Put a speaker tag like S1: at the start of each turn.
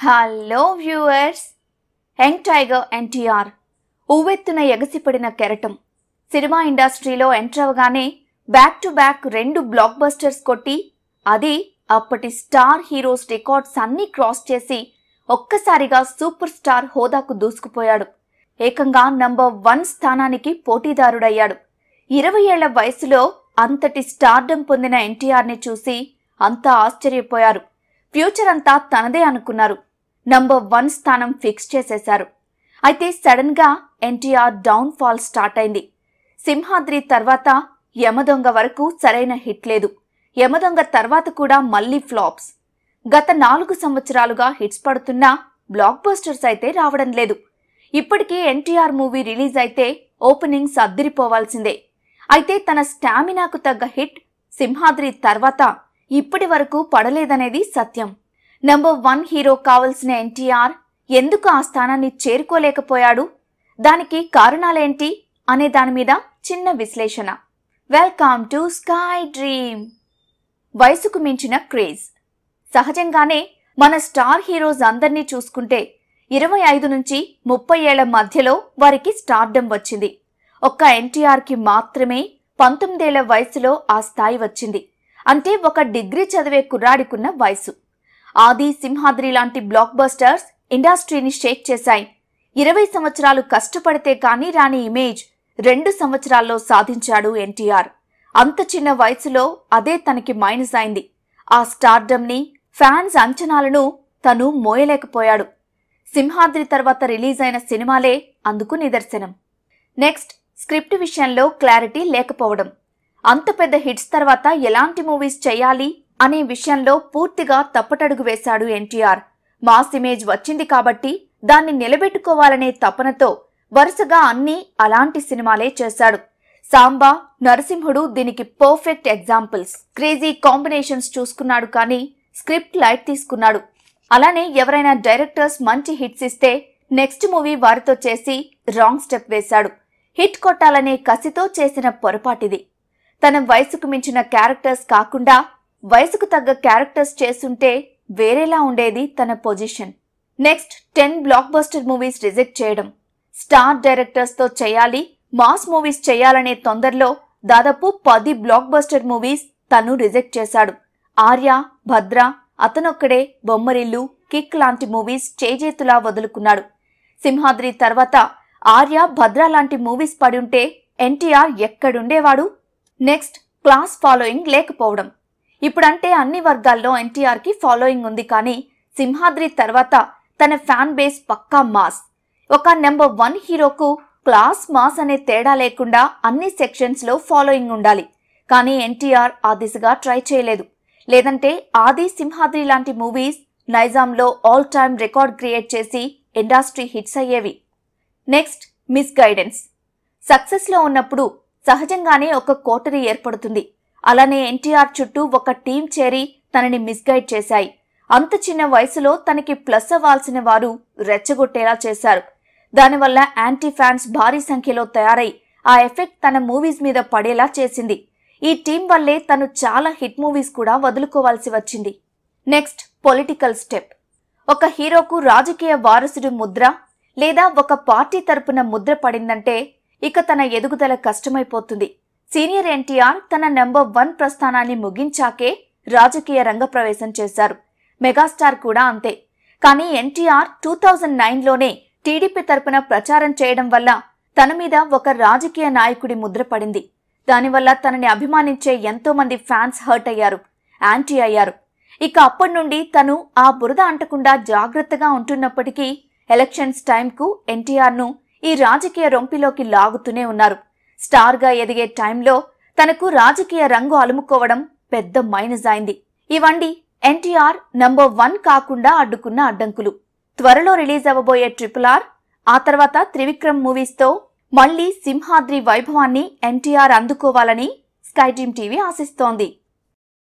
S1: hello viewers young tiger NTR ఉవ్వెత్తున ఎగసిపడిన కెరటం సినిమా ఇండస్ట్రీలో ఎంటర్ అవగానే బ్యాక్ టు బ్యాక్ రెండు బ్లాక్ బస్టర్స్ కొట్టి అది అప్పటి స్టార్ హీరోస్ రికార్డ్స్ అన్నీ క్రాస్ చేసి ఒక్కసారిగా సూపర్ స్టార్ హోదాకు దూసుకుపోయాడు ఏకంగా నంబర్ వన్ స్థానానికి పోటీదారుడయ్యాడు ఇరవై ఏళ్ల వయసులో అంతటి స్టార్డమ్ పొందిన ఎన్టీఆర్ని చూసి అంతా ఆశ్చర్యపోయారు ఫ్యూచర్ అంతా తనదే అనుకున్నారు నంబర్ వన్ స్థానం ఫిక్స్ చేసేశారు అయితే సడన్ గా ఎన్టీఆర్ డౌన్ ఫాల్ స్టార్ట్ అయింది సింహాద్రి తర్వాత యమదొంగ వరకు సరైన హిట్ లేదు యమదొంగ తర్వాత కూడా మళ్ళీ ఫ్లాప్స్ గత నాలుగు సంవత్సరాలుగా హిట్స్ పడుతున్నా బ్లాక్ బస్టర్స్ అయితే రావడం లేదు ఇప్పటికీ ఎన్టీఆర్ మూవీ రిలీజ్ అయితే ఓపెనింగ్స్ అద్దిరిపోవాల్సిందే అయితే తన స్టామినాకు తగ్గ హిట్ సింహాద్రి తర్వాత ఇప్పటి వరకు పడలేదనేది సత్యం నంబర్ వన్ హీరో కావలసిన ఎన్టీఆర్ ఎందుకు ఆ స్థానాన్ని చేరుకోలేకపోయాడు దానికి కారణాలేంటి అనే దాని మీద చిన్న విశ్లేషణ వెల్కమ్ టు స్కై డ్రీమ్ వయసుకు మించిన క్రేజ్ సహజంగానే మన స్టార్ హీరోస్ అందర్నీ చూసుకుంటే ఇరవై ఐదు నుంచి ముప్పై ఏళ్ల మధ్యలో వారికి స్టార్డమ్ వచ్చింది ఒక్క ఎన్టీఆర్కి మాత్రమే పంతొమ్మిదేళ్ల వయసులో ఆ స్థాయి వచ్చింది అంటే ఒక డిగ్రీ చదివే కుర్రాడికున్న వయసు ఆది సింహాద్రి లాంటి బ్లాక్ బస్టర్స్ ఇండస్ట్రీని షేక్ చేశాయి ఇరవై సంవత్సరాలు కష్టపడితే కానీ రాని ఇమేజ్ రెండు సంవత్సరాల్లో సాధించాడు ఎన్టీఆర్ అంత చిన్న వయసులో అదే తనకి మైనస్ అయింది ఆ స్టార్డమ్ని ఫ్యాన్స్ అంచనాలను తను మోయలేకపోయాడు సింహాద్రి తర్వాత రిలీజ్ అయిన సినిమాలే అందుకు నిదర్శనం నెక్స్ట్ స్క్రిప్ట్ విషయంలో క్లారిటీ లేకపోవడం అంత పెద్ద హిట్స్ తర్వాత ఎలాంటి మూవీస్ చేయాలి అనే విషయంలో పూర్తిగా తప్పటడుగు వేశాడు ఎన్టీఆర్ మాస్ ఇమేజ్ వచ్చింది కాబట్టి దాన్ని నిలబెట్టుకోవాలనే తపనతో వరుసగా అన్నీ అలాంటి సినిమాలే చేశాడు సాంబా నరసింహుడు దీనికి పర్ఫెక్ట్ ఎగ్జాంపుల్స్ క్రేజీ కాంబినేషన్స్ చూసుకున్నాడు కానీ స్క్రిప్ట్ లైట్ తీసుకున్నాడు అలానే ఎవరైనా డైరెక్టర్స్ మంచి హిట్స్ ఇస్తే నెక్స్ట్ మూవీ వారితో చేసి రాంగ్ స్టెప్ వేశాడు హిట్ కొట్టాలనే కసితో చేసిన పొరపాటిది తన వయసుకు మించిన క్యారెక్టర్స్ కాకుండా వయసుకు తగ్గ క్యారెక్టర్స్ చేస్తుంటే వేరేలా ఉండేది తన position next ten blockbuster movies reject చేయడం స్టార్ డైరెక్టర్స్ తో చేయాలి మాస్ మూవీస్ చేయాలనే తొందరలో దాదాపు పది బ్లాక్ బస్టర్ మూవీస్ తను రిజెక్ట్ చేశాడు ఆర్య భద్ర అతనొక్కడే బొమ్మరిల్లు కిక్ లాంటి మూవీస్ చేజేతులా వదులుకున్నాడు సింహాద్రి తర్వాత ఆర్య భద్ర లాంటి మూవీస్ పడి ఉంటే ఎన్టీఆర్ ఎక్కడుండేవాడు నెక్స్ట్ క్లాస్ ఫాలోయింగ్ లేకపోవడం ఇప్పుడంటే అన్ని వర్గాల్లో ఎన్టీఆర్కి ఫాలోయింగ్ ఉంది కానీ సింహాద్రి తర్వాత తన ఫ్యాన్ బేస్ పక్కా మాస్ ఒక నెంబర్ వన్ హీరోకు క్లాస్ మాస్ అనే తేడా లేకుండా అన్ని సెక్షన్స్ లో ఫాలోయింగ్ ఉండాలి కానీ ఎన్టీఆర్ ఆ దిశగా ట్రై చేయలేదు లేదంటే ఆది సింహాద్రి లాంటి మూవీస్ నైజాంలో ఆల్ టైమ్ రికార్డ్ క్రియేట్ చేసి ఇండస్ట్రీ హిట్స్ అయ్యేవి నెక్స్ట్ మిస్ గైడెన్స్ సక్సెస్ లో ఉన్నప్పుడు సహజంగానే ఒక కోటరీ ఏర్పడుతుంది అలానే ఎన్టీఆర్ చుట్టూ ఒక టీం చేరి తనని మిస్గైడ్ చేశాయి అంత చిన్న వయసులో తనకి ప్లస్ అవ్వాల్సిన వారు రెచ్చగొట్టేలా చేశారు దానివల్ల యాంటీ ఫ్యాన్స్ భారీ సంఖ్యలో తయారై ఆ ఎఫెక్ట్ తన మూవీస్ మీద పడేలా చేసింది ఈ టీం వల్లే తను చాలా హిట్ మూవీస్ కూడా వదులుకోవాల్సి వచ్చింది నెక్స్ట్ పొలిటికల్ స్టెప్ ఒక హీరోకు రాజకీయ వారసుడు ముద్ర లేదా ఒక పార్టీ తరపున ముద్ర పడిందంటే ఇక తన ఎదుగుదల కష్టమైపోతుంది సీనియర్ ఎన్టీఆర్ తన నెంబర్ వన్ ప్రస్థానాన్ని ముగించాకే రాజకీయ రంగప్రవేశం చేశారు మెగాస్టార్ కూడా అంతే కానీ ఎన్టీఆర్ టూ థౌజండ్ నైన్లోనే టీడీపీ తరపున ప్రచారం చేయడం వల్ల తన మీద ఒక రాజకీయ నాయకుడి ముద్ర పడింది దానివల్ల తనని అభిమానించే ఎంతో మంది ఫ్యాన్స్ హర్ట్ అయ్యారు యాంటీ అయ్యారు ఇక అప్పటి నుండి తను ఆ బురద అంటకుండా జాగ్రత్తగా ఉంటున్నప్పటికీ ఎలక్షన్స్ టైంకు ఎన్టీఆర్ను ఈ రాజకీయ రొంపిలోకి లాగుతూనే ఉన్నారు స్టార్గా ఎదిగే టైంలో తనకు రాజకీయ రంగు అలుముకోవడం పెద్ద మైనస్ అయింది ఇవండి ఎన్టీఆర్ నంబర్ వన్ కాకుండా అడ్డుకున్న అడ్డంకులు త్వరలో రిలీజ్ అవ్వబోయే ట్రిపుల్ ఆర్ ఆ తర్వాత త్రివిక్రమ్ మూవీస్తో మళ్లీ సింహాద్రి వైభవాన్ని ఎన్టీఆర్ అందుకోవాలని స్కై టీమ్ టీవీ ఆశిస్తోంది